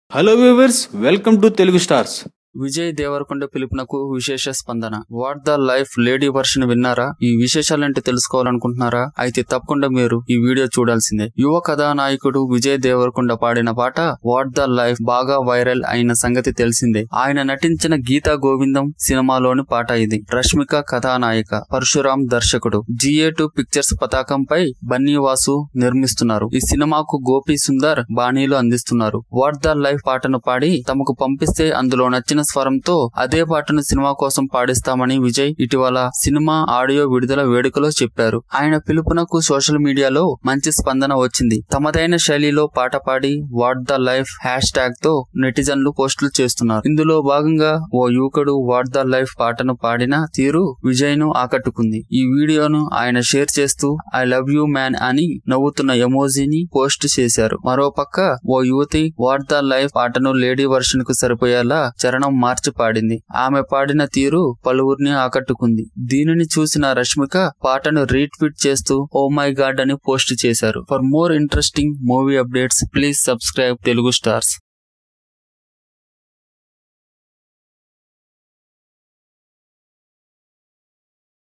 hello viewers welcome to Telugu stars Vijay Devarakonda పిలుపునకు విశేష స్పందన what the life lady version విన్నారా ఈ విశేషాలంటే తెలుసుకోవాలనుకుంటున్నారా అయితే తప్పకుండా మీరు ఈ వీడియో చూడాల్సిందే యువ కథానాయకుడు విజయ్ దేవరకొండ పాడిన పాట వాట్ ద లైఫ్ బాగా వైరల్ అయిన సంగతి తెలిసిందే ఆయన నటించిన గీతా గోవిందం సినిమాలోని పాట ఇది రష్మిక కథానాయిక పరశురాం దర్శకుడు జిఏ టూ పిక్చర్స్ పతాకంపై బన్నీవాసు నిర్మిస్తున్నారు ఈ సినిమాకు గోపి సుందర్ బాణీలు అందిస్తున్నారు వాట్ ద లైఫ్ పాటను పాడి తమకు పంపిస్తే అందులో నచ్చిన స్వరంతో అదే పాటను సినిమా కోసం పాడిస్తామని విజయ్ ఇటీవల సినిమా ఆడియో విడుదల వేడుకలో చెప్పారు ఆయన పిలుపునకు సోషల్ మీడియాలో మంచి స్పందన వచ్చింది తమదైన శైలిలో పాట పాడి what the life hashtag తో నెటిజన్లు పోస్టులు చేస్తున్నారు ఇందులో భాగంగా ఓ యువకుడు వాట్ ద లైఫ్ పాటను పాడిన తీరు విజయ్ ను ఆకట్టుకుంది ఈ వీడియోను ఆయన షేర్ చేస్తూ ఐ లవ్ యూ మ్యాన్ అని నవ్వుతున్న ఎమోజీని పోస్ట్ చేశారు మరోపక్క ఓ యువతి వాట్ ద లైఫ్ పాటను లేడీ వర్షన్ కు సరిపోయేలా చరణం మార్చి పాడింది ఆమె పాడిన తీరు పలువురిని ఆకట్టుకుంది దీనిని చూసిన రష్మిక పాటను రీట్వీట్ చేస్తూ ఓ మై గాడ్ అని పోస్ట్ చేశారు for more interesting movie updates please subscribe Telugu stars